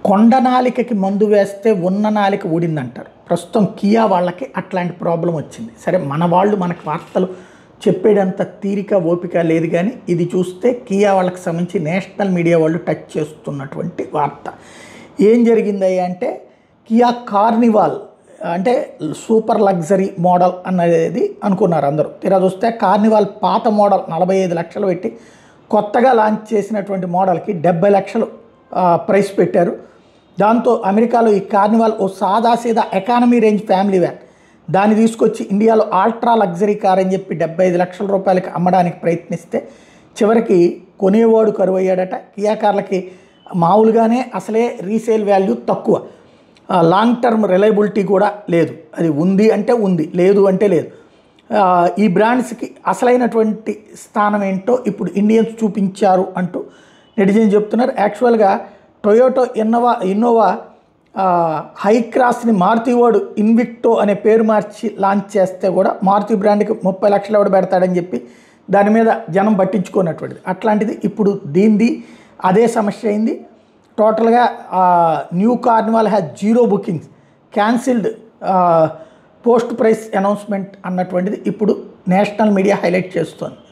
కొండ నాలికకి మందు వేస్తే ఉన్న నాలిక ఊడిందంటారు ప్రస్తుతం కియా వాళ్ళకి అట్లాంటి ప్రాబ్లం వచ్చింది సరే మన వాళ్ళు మనకు వార్తలు చెప్పేటంత తీరిక ఓపిక లేదు కానీ ఇది చూస్తే కియా వాళ్ళకి సంబంధించి నేషనల్ మీడియా వాళ్ళు టచ్ చేస్తున్నటువంటి వార్త ఏం జరిగిందయ్యా అంటే కియా కార్నివాల్ అంటే సూపర్ లగ్జరీ మోడల్ అనేది అనుకున్నారు అందరూ తీరా చూస్తే కార్నివాల్ పాత మోడల్ నలభై ఐదు లక్షలు పెట్టి కొత్తగా లాంచ్ చేసినటువంటి మోడల్కి డెబ్బై లక్షలు ఆ, ప్రైస్ పెట్టారు దాంతో అమెరికాలో ఈ కార్నివాల్ ఓ సాదాసీదా ఎకానమీ రేంజ్ ఫ్యామిలీ వ్యాన్ దాన్ని తీసుకొచ్చి ఇండియాలో ఆల్ట్రా లగ్జరీ కార్ అని చెప్పి డెబ్బై ఐదు లక్షల రూపాయలకి అమ్మడానికి ప్రయత్నిస్తే చివరికి కొనేవాడు కరువు అయ్యాడట కియా కార్లకి మామూలుగానే అసలే రీసేల్ వాల్యూ తక్కువ ఆ, లాంగ్ టర్మ్ రిలయబిలిటీ కూడా లేదు అది ఉంది అంటే ఉంది లేదు అంటే లేదు ఆ, ఈ బ్రాండ్స్కి అసలైనటువంటి స్థానం ఏంటో ఇప్పుడు ఇండియన్స్ చూపించారు అంటూ నెటిజన్ చెప్తున్నారు యాక్చువల్గా టొయోటో ఇన్నోవా ఇన్నోవా ఆ, హై క్రాస్ని మారుతి వాడు ఇన్విక్టో అనే పేరు మార్చి లాంచ్ చేస్తే కూడా మారుతి బ్రాండ్కి ముప్పై లక్షలు ఎవడు పెడతాడని చెప్పి దాని మీద జనం పట్టించుకున్నటువంటిది అట్లాంటిది ఇప్పుడు దీనిది అదే సమస్య అయింది టోటల్గా new Carnival has zero bookings cancelled post price announcement అన్నటువంటిది ఇప్పుడు నేషనల్ మీడియా హైలైట్ చేస్తోంది